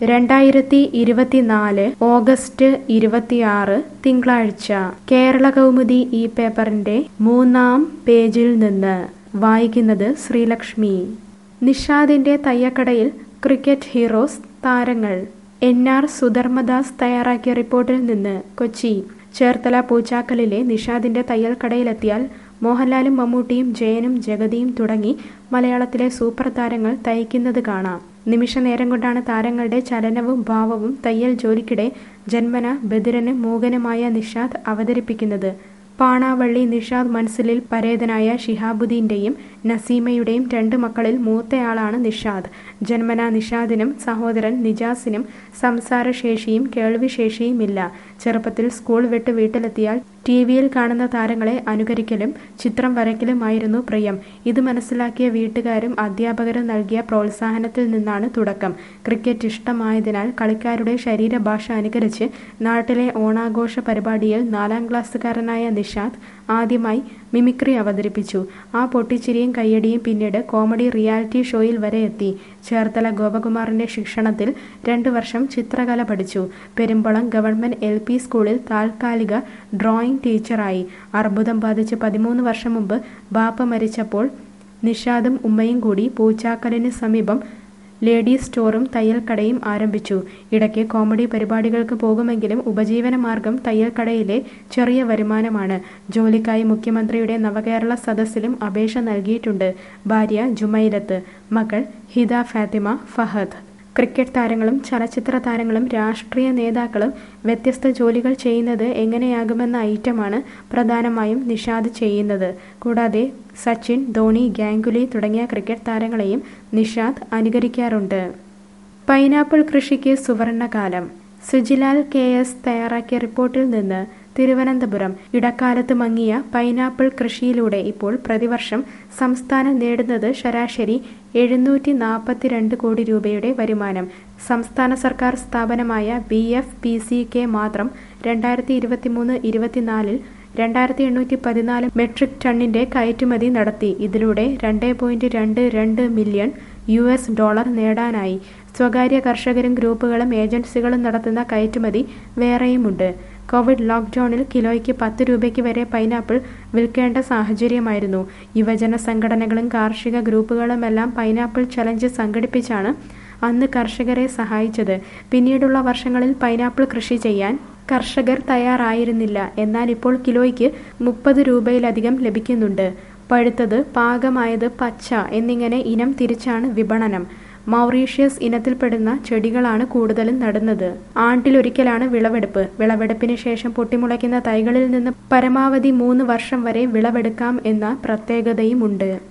രണ്ടായിരത്തി ഇരുപത്തിനാല് ഓഗസ്റ്റ് ഇരുപത്തിയാറ് തിങ്കളാഴ്ച കേരള കൗമുദി ഈ പേപ്പറിന്റെ മൂന്നാം പേജിൽ നിന്ന് വായിക്കുന്നത് ശ്രീലക്ഷ്മി നിഷാദിന്റെ തയ്യക്കടയിൽ ക്രിക്കറ്റ് ഹീറോസ് താരങ്ങൾ എൻ ആർ സുധർമ്മദാസ് തയ്യാറാക്കിയ റിപ്പോർട്ടിൽ നിന്ന് കൊച്ചി ചേർത്തല പൂച്ചാക്കലിലെ നിഷാദിന്റെ തയ്യൽ കടയിലെത്തിയാൽ മോഹൻലാലും മമ്മൂട്ടിയും ജയനും ജഗതിയും തുടങ്ങി മലയാളത്തിലെ സൂപ്പർ താരങ്ങൾ തയ്ക്കുന്നത് കാണാം നിമിഷ നേരം കൊണ്ടാണ് താരങ്ങളുടെ ചലനവും ഭാവവും തയ്യൽ ജോലിക്കിടെ ജന്മന ബദിരന് മൂകനുമായ നിഷാദ് അവതരിപ്പിക്കുന്നത് പാണാവള്ളി നിഷാദ് മൻസിലിൽ പരേതനായ ഷിഹാബുദ്ദീന്റെയും നസീമയുടെയും രണ്ട് മക്കളിൽ മൂത്തയാളാണ് നിഷാദ് ജന്മന നിഷാദിനും സഹോദരൻ നിജാസിനും സംസാരശേഷിയും കേൾവിശേഷിയുമില്ല ചെറുപ്പത്തിൽ സ്കൂൾ വിട്ട് വീട്ടിലെത്തിയാൽ ടി വിയിൽ കാണുന്ന താരങ്ങളെ അനുകരിക്കലും ചിത്രം വരയ്ക്കലുമായിരുന്നു പ്രിയം ഇത് മനസ്സിലാക്കിയ വീട്ടുകാരും അധ്യാപകരും നൽകിയ പ്രോത്സാഹനത്തിൽ നിന്നാണ് തുടക്കം ക്രിക്കറ്റ് ഇഷ്ടമായതിനാൽ കളിക്കാരുടെ ശരീരഭാഷ അനുകരിച്ച് നാട്ടിലെ ഓണാഘോഷ പരിപാടിയിൽ നാലാം ക്ലാസ്സുകാരനായ നിഷാദ് ആദ്യമായി മിമിക്രി അവതരിപ്പിച്ചു ആ പൊട്ടിച്ചിരിയും കയ്യടിയും പിന്നീട് കോമഡി റിയാലിറ്റി ഷോയിൽ വരെ എത്തി ചേർത്തല ഗോപകുമാറിന്റെ ശിക്ഷണത്തിൽ രണ്ടു വർഷം ചിത്രകല പഠിച്ചു പെരുമ്പളം ഗവൺമെന്റ് എൽ പി സ്കൂളിൽ താൽക്കാലിക ഡ്രോയിംഗ് ടീച്ചറായി അർബുദം ബാധിച്ച് പതിമൂന്ന് വർഷം മുമ്പ് ബാപ്പ മരിച്ചപ്പോൾ നിഷാദും ഉമ്മയും കൂടി പൂച്ചാക്കലിന് സമീപം ലേഡീസ് സ്റ്റോറും തയ്യൽക്കടയും ആരംഭിച്ചു ഇടയ്ക്ക് കോമഡി പരിപാടികൾക്ക് പോകുമെങ്കിലും ഉപജീവനമാർഗം തയ്യൽക്കടയിലെ ചെറിയ വരുമാനമാണ് ജോലിക്കായി മുഖ്യമന്ത്രിയുടെ നവകേരള സദസ്സിലും അപേക്ഷ നൽകിയിട്ടുണ്ട് ഭാര്യ ജുമൈലത്ത് മകൾ ഹിദ ഫാത്തിമ ഫഹദ് ക്രിക്കറ്റ് താരങ്ങളും ചലച്ചിത്ര താരങ്ങളും രാഷ്ട്രീയ നേതാക്കളും വ്യത്യസ്ത ജോലികൾ ചെയ്യുന്നത് എങ്ങനെയാകുമെന്ന ഐറ്റമാണ് പ്രധാനമായും നിഷാദ് ചെയ്യുന്നത് കൂടാതെ സച്ചിൻ ധോണി ഗാംഗുലി തുടങ്ങിയ ക്രിക്കറ്റ് താരങ്ങളെയും നിഷാദ് അനുകരിക്കാറുണ്ട് പൈനാപ്പിൾ കൃഷിക്ക് സുവർണകാലം സുജിലാൽ കെ എസ് തയ്യാറാക്കിയ റിപ്പോർട്ടിൽ നിന്ന് തിരുവനന്തപുരം ഇടക്കാലത്ത് മങ്ങിയ പൈനാപ്പിൾ കൃഷിയിലൂടെ ഇപ്പോൾ പ്രതിവർഷം സംസ്ഥാനം നേടുന്നത് ശരാശരി എഴുന്നൂറ്റി നാൽപ്പത്തിരണ്ട് കോടി രൂപയുടെ വരുമാനം സംസ്ഥാന സർക്കാർ സ്ഥാപനമായ B F P C K മാത്രം രണ്ടായിരത്തി ഇരുപത്തിമൂന്ന് ഇരുപത്തിനാലിൽ രണ്ടായിരത്തി എണ്ണൂറ്റി പതിനാല് മെട്രിക് ടണ്ണിന്റെ കയറ്റുമതി നടത്തി ഇതിലൂടെ രണ്ട് പോയിന്റ് രണ്ട് രണ്ട് മില്യൺ യു എസ് ഡോളർ നേടാനായി സ്വകാര്യ കർഷകരും ഗ്രൂപ്പുകളും ഏജൻസികളും നടത്തുന്ന കയറ്റുമതി വേറെയുമുണ്ട് കോവിഡ് ലോക്ക്ഡൌണിൽ കിലോയ്ക്ക് പത്ത് രൂപയ്ക്ക് വരെ പൈനാപ്പിൾ വിൽക്കേണ്ട സാഹചര്യമായിരുന്നു യുവജന സംഘടനകളും കാർഷിക ഗ്രൂപ്പുകളുമെല്ലാം പൈനാപ്പിൾ ചലഞ്ച് സംഘടിപ്പിച്ചാണ് അന്ന് കർഷകരെ സഹായിച്ചത് പിന്നീടുള്ള വർഷങ്ങളിൽ പൈനാപ്പിൾ കൃഷി ചെയ്യാൻ കർഷകർ തയ്യാറായിരുന്നില്ല എന്നാൽ ഇപ്പോൾ കിലോയ്ക്ക് മുപ്പത് രൂപയിലധികം ലഭിക്കുന്നുണ്ട് പഴുത്തത് പാകമായത് പച്ച എന്നിങ്ങനെ ഇനം തിരിച്ചാണ് വിപണനം മൗറീഷ്യസ് ഇനത്തിൽപ്പെടുന്ന ചെടികളാണ് കൂടുതലും നടുന്നത് ആണ്ടിലൊരിക്കലാണ് വിളവെടുപ്പ് വിളവെടുപ്പിന് ശേഷം പൊട്ടിമുളയ്ക്കുന്ന തൈകളിൽ നിന്ന് പരമാവധി മൂന്ന് വർഷം വരെ വിളവെടുക്കാം എന്ന പ്രത്യേകതയുമുണ്ട്